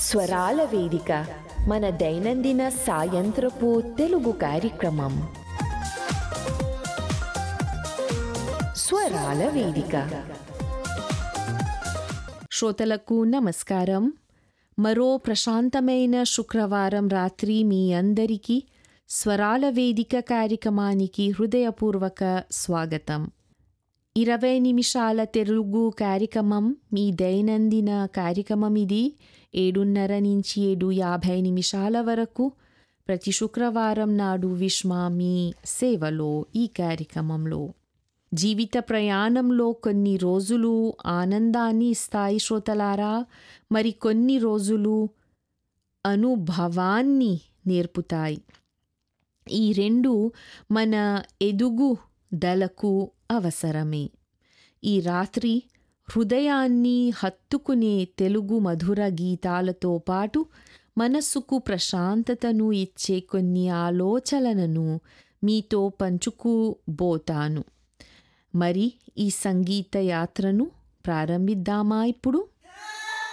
స్వరాల వేదిక మన దైనందిన సాయంత్రపు తెలుగు కార్యక్రమం స్వరాల వేదిక శ్రోతలకు నమస్కారం మరో ప్రశాంతమైన శుక్రవారం రాత్రి మీ అందరికీ స్వరాల వేదిక కార్యక్రమానికి హృదయపూర్వక స్వాగతం ఇరవై నిమిషాల తెలుగు కార్యక్రమం మీ దైనందిన కార్యక్రమం ఇది ఏడున్నర నుంచి ఏడు యాభై నిమిషాల వరకు ప్రతి శుక్రవారం నాడు విశ్వ మీ సేవలో ఈ కార్యక్రమంలో జీవిత ప్రయాణంలో కొన్ని రోజులు ఆనందాన్ని ఇస్తాయి శ్రోతలారా మరి కొన్ని రోజులు అనుభవాన్ని నేర్పుతాయి ఈ రెండు మన ఎదుగుదలకు అవసరమే ఈ రాత్రి హృదయాన్ని హత్తుకునే తెలుగు మధుర గీతాలతో పాటు మనస్సుకు ప్రశాంతతను ఇచ్చే కొన్ని ఆలోచనలను మీతో పంచుకుబోతాను మరి ఈ సంగీత యాత్రను ప్రారంభిద్దామా ఇప్పుడు